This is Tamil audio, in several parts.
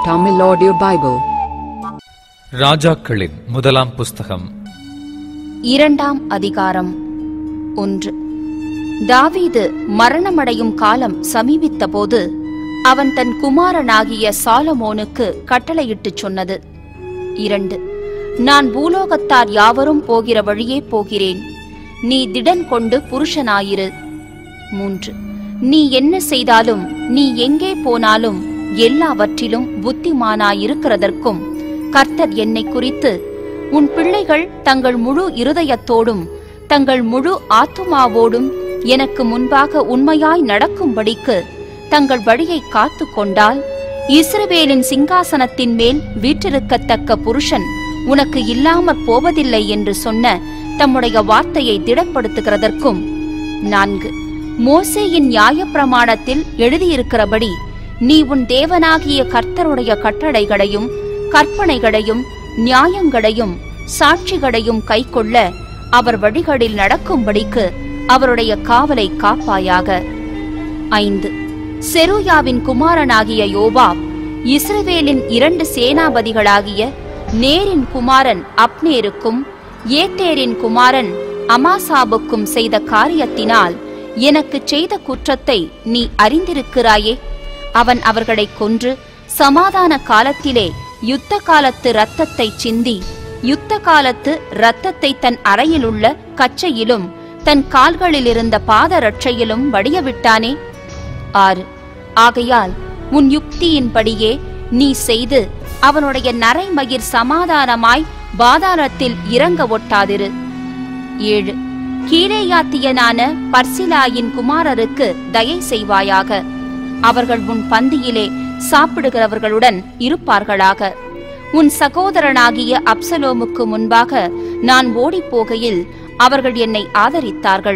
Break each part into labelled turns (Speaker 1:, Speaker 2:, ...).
Speaker 1: Tamil Audio Bible.
Speaker 2: ராஜாக்களின் முதலாம் புஸ்தகம்
Speaker 3: இரண்டாம் அதிகாரம் ஒன்று தாவீது மரணமடையும் காலம் சமீபித்தபோது அவன் தன் குமாரனாகிய சாலமோனுக்கு கட்டளையிட்டுச் சொன்னது இரண்டு நான் பூலோகத்தார் யாவரும் போகிற வழியே போகிறேன் நீ திடன் கொண்டு புருஷனாயிரு மூன்று நீ என்ன செய்தாலும் நீ எங்கே போனாலும் எல்லாவற்றிலும் புத்திமானாயிருக்கிறதற்கும் கர்த்தர் என்னை குறித்து உன் பிள்ளைகள் தங்கள் முழு இருதயத்தோடும் தங்கள் முழு ஆத்துமாவோடும் எனக்கு முன்பாக உண்மையாய் நடக்கும்படிக்கு தங்கள் வழியை காத்து கொண்டால் இஸ்ரவேலின் சிங்காசனத்தின் மேல் வீற்றிருக்கத்தக்க புருஷன் உனக்கு இல்லாமற் போவதில்லை என்று சொன்ன தம்முடைய வார்த்தையை திடப்படுத்துகிறதற்கும் நான்கு மோசேயின் நியாயப்பிரமாணத்தில் எழுதியிருக்கிறபடி நீ உன் தேவனாகிய கர்த்தருடைய கட்டளைகளையும் கற்பனைகளையும் நியாயங்களையும் சாட்சிகளையும் கைக்கொள்ள அவர் வழிகளில் நடக்கும்படிக்கு அவருடைய காவலை காப்பாயாக ஐந்து செருயாவின் குமாரனாகிய யோபாப் இஸ்ரவேலின் இரண்டு சேனாபதிகளாகிய நேரின் குமாரன் அப்னேருக்கும் ஏத்தேரின் குமாரன் அமாசாபுக்கும் செய்த காரியத்தினால் எனக்கு செய்த குற்றத்தை நீ அறிந்திருக்கிறாயே அவன் அவர்களைக் கொன்று சமாதான காலத்திலே யுத்த காலத்து இரத்தத்தை சிந்தி யுத்த காலத்து இரத்தத்தை தன் அறையிலுள்ள கச்சையிலும் தன் கால்களில் இருந்த பாதரட்சையிலும் வடியவிட்டானே ஆறு ஆகையால் உன் யுக்தியின்படியே நீ செய்து அவனுடைய நரைமயிர் சமாதானமாய் பாதாளத்தில் இறங்க ஒட்டாதிரு ஏழு கீழேயாத்தியனான பர்சிலாயின் குமாரருக்கு தயை செய்வாயாக அவர்கள் உன் பந்தியிலே சாப்பிடுகிறவர்களுடன் இருப்பார்களாக உன் சகோதரனாகிய அப்சலோமுக்கு முன்பாக நான் ஓடிப்போகையில் அவர்கள் என்னை ஆதரித்தார்கள்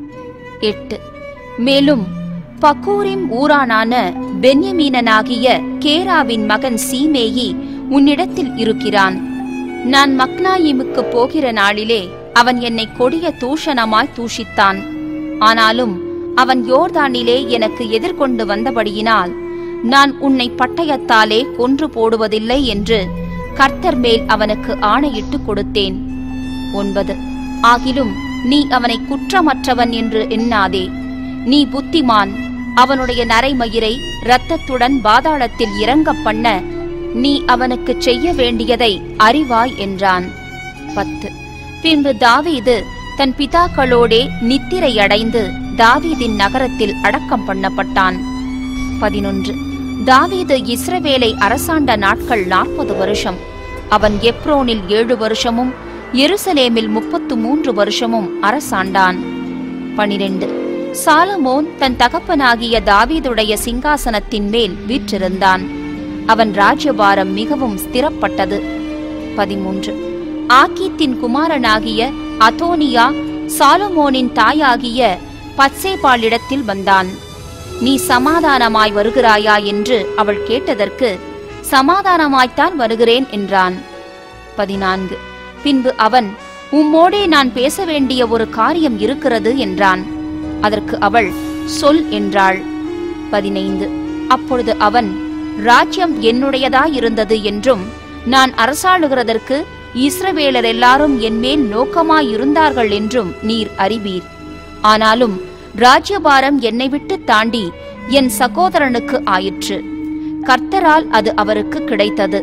Speaker 3: எட்டு மேலும் பக்கூரிம் ஊரானான பென்யமீனனாகிய கேராவின் மகன் சீமேயி உன்னிடத்தில் இருக்கிறான் நான் மக்னாயிமுக்கு போகிற நாளிலே அவன் என்னை கொடிய தூஷணமாய் தூஷித்தான் ஆனாலும் அவன் யோர்தானிலே எனக்கு எதிர்கொண்டு வந்தபடியினால் நான் உன்னை பட்டயத்தாலே கொன்று போடுவதில்லை என்று கர்த்தர் மேல் அவனுக்கு ஆணையிட்டு கொடுத்தேன் ஒன்பது ஆகிலும் நீ அவனை குற்றமற்றவன் என்று எண்ணாதே நீ புத்திமான் அவனுடைய நரைமயிரை இரத்தத்துடன் பாதாளத்தில் இறங்கப் பண்ண நீ அவனுக்கு செய்ய வேண்டியதை அறிவாய் என்றான் பத்து பின்பு தாவீது தன் பிதாக்களோடே நித்திரையடைந்து தாவீதின் நகரத்தில் அடக்கம் பண்ணப்பட்டான் பதினொன்று தாவீது இஸ்ரவேலை அரசாண்ட நாட்கள் நாற்பது வருஷம் அவன் எப்ரோனில் ஏழு வருஷமும் எருசலேமில் முப்பத்து மூன்று வருஷமும் அரசாண்டான் பனிரெண்டு சாலமோன் தன் தகப்பனாகிய தாவீதுடைய சிங்காசனத்தின் மேல் வீற்றிருந்தான் அவன் ராஜ்யபாரம் மிகவும் ஸ்திரப்பட்டது பதிமூன்று ஆக்கீத்தின் குமாரனாகிய அதோனியா சாலமோனின் தாயாகிய பத்சேபாளிடத்தில் வந்தான் நீ சமாதானமாய் வருகிறாயா என்று அவள் கேட்டதற்கு சமாதானமாய்த்தான் வருகிறேன் என்றான் பதினான்கு பின்பு அவன் உம்மோடே நான் பேச வேண்டிய ஒரு காரியம் இருக்கிறது என்றான் அதற்கு அவள் சொல் என்றாள் பதினைந்து அப்பொழுது அவன் ராஜ்யம் என்னுடையதாயிருந்தது என்றும் நான் அரசாளுகிறதற்கு இஸ்ரவேலர் எல்லாரும் என்மேல் நோக்கமாயிருந்தார்கள் என்றும் நீர் அறிவீர் ஆனாலும் ராஜ்யபாரம் என்னை விட்டு தாண்டி என் சகோதரனுக்கு ஆயிற்று கர்த்தரால் அது அவருக்கு கிடைத்தது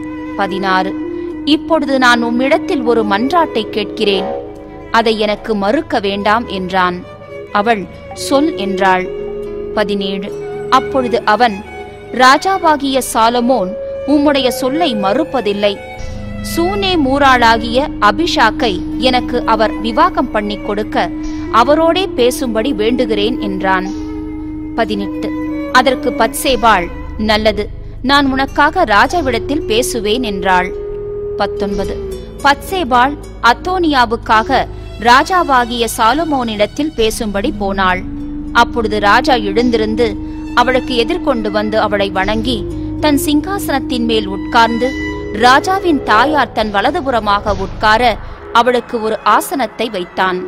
Speaker 3: பதினாறு இப்பொழுது நான் உம்மிடத்தில் ஒரு மன்றாட்டை கேட்கிறேன் அதை எனக்கு மறுக்க வேண்டாம் என்றான் அவள் சொல் என்றாள் பதினேழு அப்பொழுது அவன் ராஜாவாகிய சாலமோன் உம்முடைய சொல்லை மறுப்பதில்லை சூனே மூராளாகிய அபிஷாக்கை எனக்கு அவர் விவாகம் பண்ணி கொடுக்க அவரோடே பேசும்படி வேண்டுகிறேன் என்றான் பதினெட்டு அதற்கு பத்சேபாள் நல்லது நான் உனக்காக ராஜாவிடத்தில் பேசுவேன் என்றாள் பத்தொன்பது பத்சேபாள் அத்தோனியாவுக்காக ராஜாவாகிய சாலமோனிடத்தில் பேசும்படி போனாள் அப்பொழுது ராஜா எழுந்திருந்து அவளுக்கு எதிர்கொண்டு வந்து அவளை வணங்கி தன் சிங்காசனத்தின் மேல் உட்கார்ந்து ராஜாவின் தாயார் தன் வலதுபுறமாக உட்கார அவளுக்கு ஒரு ஆசனத்தை வைத்தான்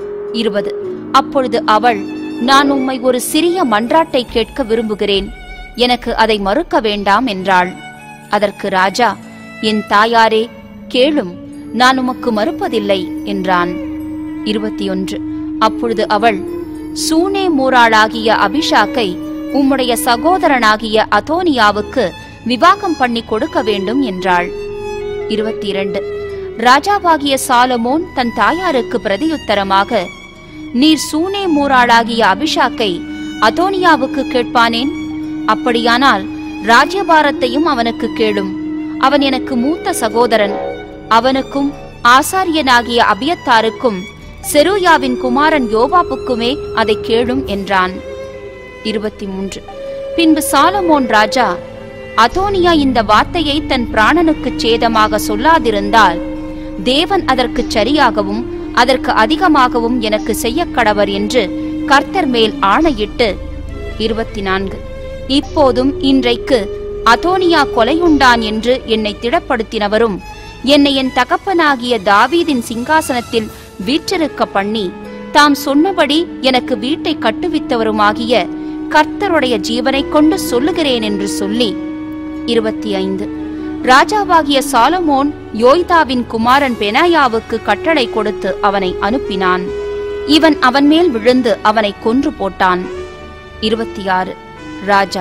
Speaker 3: இருபது அப்பொழுது அவள் நான் உம்மை ஒரு சிறிய மன்றாட்டை கேட்க விரும்புகிறேன் எனக்கு அதை மறுக்க வேண்டாம் என்றாள் அதற்கு ராஜா என் தாயாரே கேளும் நான் உமக்கு மறுப்பதில்லை என்றான் இருபத்தி ஒன்று அப்பொழுது அவள் சூனே மூராளாகிய அபிஷாக்கை உம்முடைய சகோதரனாகிய அதோனியாவுக்கு விவாகம் பண்ணி கொடுக்க வேண்டும் என்றாள் இருபத்தி இரண்டு ராஜாவாகிய சாலமோன் தன் தாயாருக்கு பிரதியுத்தரமாக நீர் சூனே மூராளாகிய அபிஷாக்கை அதோனியாவுக்கு கேட்பானேன் அப்படியானால் ராஜ்யபாரத்தையும் அவனுக்கு கேளும் அவன் எனக்கு மூத்த சகோதரன் அவனுக்கும் ஆசாரியனாகிய அபியத்தாருக்கும் செருயாவின் குமாரன் யோவாப்புக்குமே அதை கேளும் என்றான் இருபத்தி மூன்று பின்பு சாலமோன் ராஜா அதோனியா இந்த வார்த்தையை தன் பிராணனுக்குச் சேதமாக சொல்லாதிருந்தால் தேவன் அதற்கு சரியாகவும் அதற்கு அதிகமாகவும் எனக்கு செய்யக் கடவர் என்று கர்த்தர் மேல் ஆணையிட்டு இருபத்தி நான்கு இப்போதும் இன்றைக்கு அதோனியா கொலையுண்டான் என்று என்னை திடப்படுத்தினவரும் என்னை என் தகப்பனாகிய தாவீதின் சிங்காசனத்தில் வீற்றிருக்க பண்ணி தாம் சொன்னபடி எனக்கு வீட்டை கட்டுவித்தவருமாகிய கர்த்தருடைய ஜீவனைக் கொண்டு சொல்லுகிறேன் என்று சொல்லி இருபத்தி ஐந்து ராஜாவாகிய சாலமோன் யோய்தாவின் குமாரன் பெனாயாவுக்கு கட்டளை கொடுத்து அவனை அனுப்பினான் இவன் அவன் மேல் விழுந்து அவனை கொன்று போட்டான் இருபத்தி ஆறு ராஜா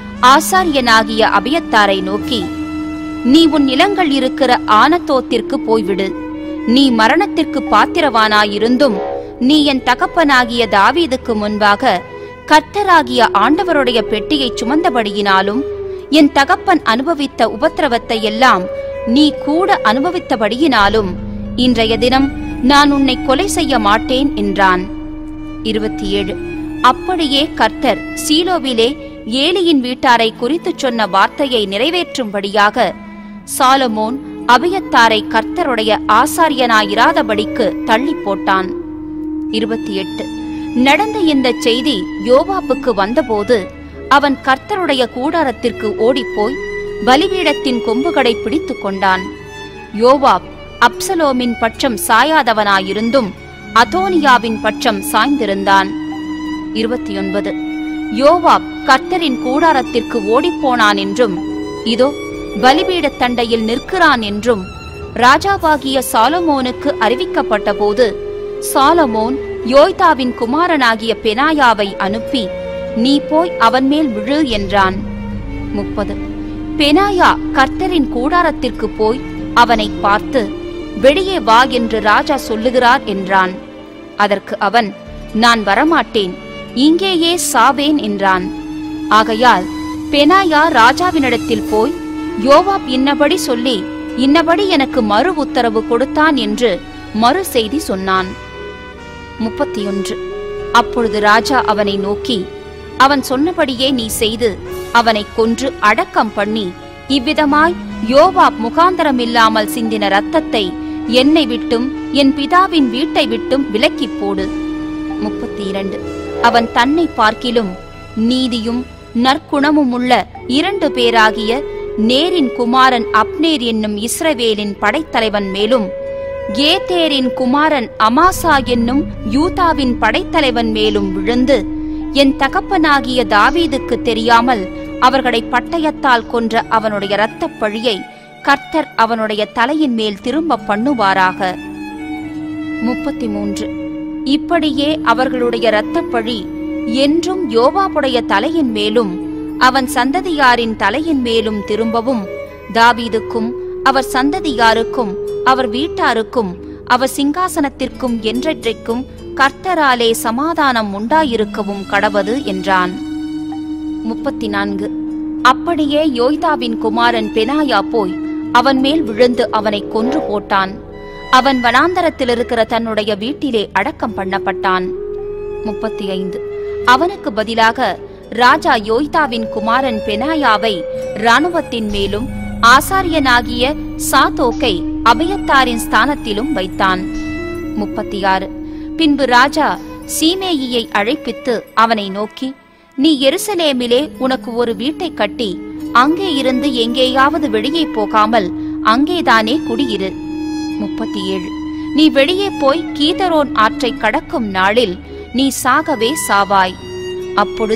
Speaker 3: ஆசாரியனாகிய அபியத்தாரை நோக்கி நீ உன் நிலங்கள் இருக்கிற ஆனத்தோத்திற்கு போய்விடு நீ மரணத்திற்கு பாத்திரவானாயிருந்தும் நீ என் தகப்பனாகிய தாவீதுக்கு முன்பாக கர்த்தராகிய ஆண்டவருடைய பெட்டியை சுமந்தபடியினாலும் என் தகப்பன் அனுபவித்த உபத்திரவத்தை எல்லாம் நீ கூட அனுபவித்தபடியினாலும் இன்றைய தினம் நான் உன்னை கொலை செய்ய மாட்டேன் என்றான் இருபத்தி ஏழு அப்படியே கர்த்தர் சீலோவிலே ஏலியின் வீட்டாரை குறித்துச் சொன்ன வார்த்தையை நிறைவேற்றும்படியாக சாலமோன் அபியத்தாரை கர்த்தருடைய ஆசாரியனாயிராதபடிக்கு தள்ளி போட்டான் இருபத்தி எட்டு நடந்த இந்த செய்தி யோவாப்புக்கு வந்தபோது அவன் கர்த்தருடைய கூடாரத்திற்கு ஓடிப்போய் பலிபீடத்தின் கொம்புகளை பிடித்துக் கொண்டான் யோவாப் அப்சலோமின் பட்சம் சாயாதவனாயிருந்தும் அதோனியாவின் பட்சம் சாய்ந்திருந்தான் இருபத்தி ஒன்பது யோவாப் கர்த்தரின் கூடாரத்திற்கு ஓடிப்போனான் என்றும் இதோ பலிபீடத் தண்டையில் நிற்கிறான் என்றும் ராஜாவாகிய சாலமோனுக்கு அறிவிக்கப்பட்டபோது சாலமோன் யோய்தாவின் குமாரனாகிய பெனாயாவை அனுப்பி நீ போய் அவன் மேல் விழு என்றான் முப்பது பெனாயா கர்த்தரின் கூடாரத்திற்கு போய் அவனை பார்த்து வெளியே வா என்று ராஜா சொல்லுகிறார் என்றான் அதற்கு அவன் நான் வரமாட்டேன் இங்கேயே சாவேன் என்றான் ஆகையால் பெனாயா ராஜாவினிடத்தில் போய் யோவாப் இன்னபடி சொல்லி இன்னபடி எனக்கு மறு உத்தரவு கொடுத்தான் என்று மறு செய்தி சொன்னான் முப்பத்தி ஒன்று அப்பொழுது ராஜா அவனை நோக்கி அவன் சொன்னபடியே நீ செய்து அவனை கொன்று அடக்கம் பண்ணி இவ்விதமாய் யோவாப் முகாந்தரமில்லாமல் சிந்தின ரத்தத்தை என்னை விட்டும் என் பிதாவின் வீட்டை விட்டும் விலக்கிப் போடு முப்பத்தி இரண்டு அவன் தன்னை பார்க்கிலும் நீதியும் நற்குணமும் உள்ள இரண்டு பேராகிய நேரின் குமாரன் அப்னேர் என்னும் இஸ்ரவேலின் படைத்தலைவன் மேலும் கேதேரின் குமாரன் அமாசா என்னும் யூதாவின் படைத்தலைவன் மேலும் விழுந்து என் தகப்பனாகிய தாவீதுக்கு தெரியாமல் அவர்களை பட்டயத்தால் கொன்ற அவனுடைய இரத்தப் பழியை கர்த்தர் அவனுடைய தலையின் மேல் திரும்ப பண்ணுவாராக முப்பத்தி மூன்று இப்படியே அவர்களுடைய இரத்தப் பழி என்றும் யோவாபுடைய தலையின் மேலும் அவன் சந்ததியாரின் தலையின் மேலும் திரும்பவும் தாவீதுக்கும் அவர் சந்ததியாருக்கும் அவர் வீட்டாருக்கும் அவர் சிங்காசனத்திற்கும் என்றென்றைக்கும் கர்த்தராலே சமாதானம் உண்டாயிருக்கவும் கடவது என்றான் முப்பத்தி நான்கு அப்படியே யோய்தாவின் குமாரன் பெனாயா போய் அவன் மேல் விழுந்து அவனை கொன்று போட்டான் அவன் வனாந்தரத்தில் இருக்கிற தன்னுடைய வீட்டிலே அடக்கம் பண்ணப்பட்டான் முப்பத்தி ஐந்து அவனுக்கு பதிலாக ராஜா யோய்தாவின் குமாரன் பெனாயாவை இராணுவத்தின் மேலும் ஆசாரியனாகிய சாதோக்கை அபயத்தாரின் ஸ்தானத்திலும் வைத்தான் முப்பத்தி ஆறு பின்பு ராஜா சீமேயியை அழைப்பித்து அவனை நோக்கி நீ எருசலேமிலே உனக்கு ஒரு வீட்டை கட்டி அங்கே இருந்து எங்கேயாவது வெளியே போகாமல் அங்கேதானே குடியிரு முப்பத்தி ஏழு நீ வெளியே போய் கீதரோன் ஆற்றை கடக்கும் நாளில் நீ சாகவே சாவாய் அப்பொழுது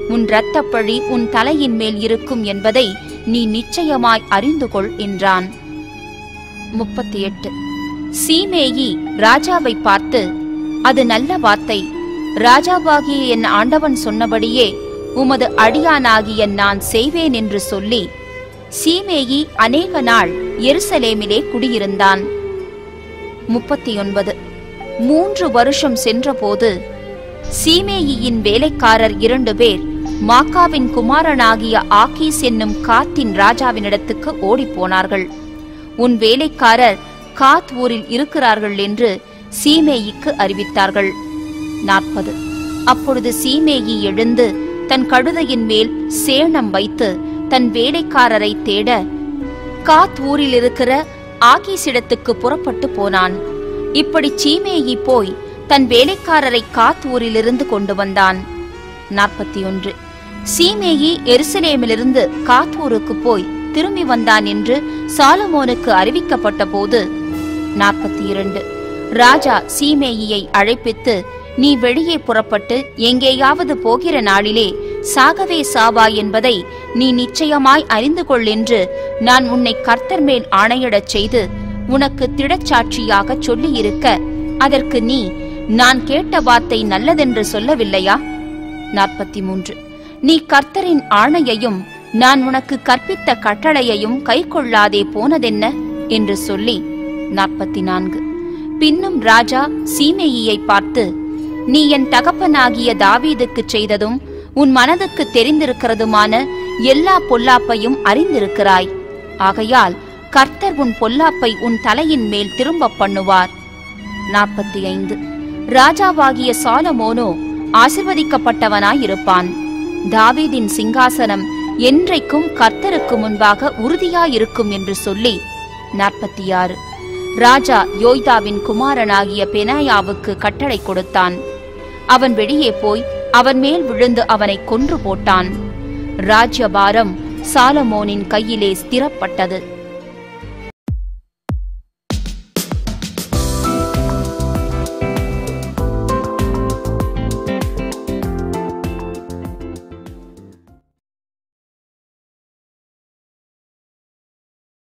Speaker 3: உன் இரத்தப்பழி உன் தலையின் மேல் இருக்கும் என்பதை நீ நிச்சயமாய் அறிந்து கொள் என்றான் முப்பத்தி எட்டு சீமேயி ராஜாவை பார்த்து அது நல்ல வார்த்தை ராஜாவாகிய என் ஆண்டவன் சொன்னபடியே உமது அடியானாகிய நான் செய்வேன் என்று சொல்லி சீமேயி அநேக நாள் எருசலேமிலே குடியிருந்தான் முப்பத்தி ஒன்பது மூன்று வருஷம் சென்றபோது சீமேயியின் வேலைக்காரர் இரண்டு பேர் மாக்காவின் குமாரனாகிய ஆக்கீஸ் என்னும் காத்தின் ராஜாவினிடத்துக்கு ஓடிப்போனார்கள் உன் வேலைக்காரர் காத் ஊரில் இருக்கிறார்கள் என்று சீமேயிக்கு அறிவித்தார்கள் நாற்பது அப்பொழுது சீமேயி எழுந்து தன் கழுதையின் மேல் சேணம் வைத்து தன் வேலைக்காரரை தேட காத் ஊரில் இருக்கிற ஆகீசிடத்துக்கு புறப்பட்டு போனான் இப்படி சீமேயி போய் தன் வேலைக்காரரை காத் ஊரிலிருந்து கொண்டு வந்தான் நாற்பத்தி ஒன்று சீமேயி எருசலேமிலிருந்து காத்தூருக்கு போய் திரும்பி வந்தான் என்று சாலமோனுக்கு அறிவிக்கப்பட்ட போது நாற்பத்தி இரண்டு ராஜா சீமேயியை அழைப்பித்து நீ வெளியே புறப்பட்டு எங்கேயாவது போகிற நாளிலே சாகவே சாவா என்பதை நீ நிச்சயமாய் அறிந்து கொள் என்று நான் உன்னை கர்த்தர் மேல் ஆணையிடச் செய்து உனக்கு திடச்சாட்சியாகச் சொல்லியிருக்க அதற்கு நீ நான் கேட்ட வார்த்தை நல்லதென்று சொல்லவில்லையா நாற்பத்தி மூன்று நீ கர்த்தரின் ஆணையையும் நான் உனக்கு கற்பித்த கட்டளையையும் கைக்கொள்ளாதே போனதென்ன என்று சொல்லி நாற்பத்தி நான்கு பின்னும் ராஜா சீமேயியை பார்த்து நீ என் தகப்பனாகிய தாவீதுக்குச் செய்ததும் உன் மனதுக்கு தெரிந்திருக்கிறதுமான எல்லா பொல்லாப்பையும் அறிந்திருக்கிறாய் ஆகையால் கர்த்தர் உன் பொல்லாப்பை உன் தலையின் மேல் திரும்பப் பண்ணுவார் நாற்பத்தி ஐந்து ராஜாவாகிய சாலமோனோ ஆசிர்வதிக்கப்பட்டவனாயிருப்பான் தாவீதின் சிங்காசனம் என்றைக்கும் கர்த்தருக்கு முன்பாக உறுதியாயிருக்கும் என்று சொல்லி நாற்பத்தி ஆறு ராஜா யோய்தாவின் குமாரனாகிய பெனாயாவுக்கு கட்டளை கொடுத்தான் அவன் வெளியே போய் அவன் மேல் விழுந்து அவனை கொன்று போட்டான் ராஜ்யபாரம் சாலமோனின் கையிலே ஸ்திரப்பட்டது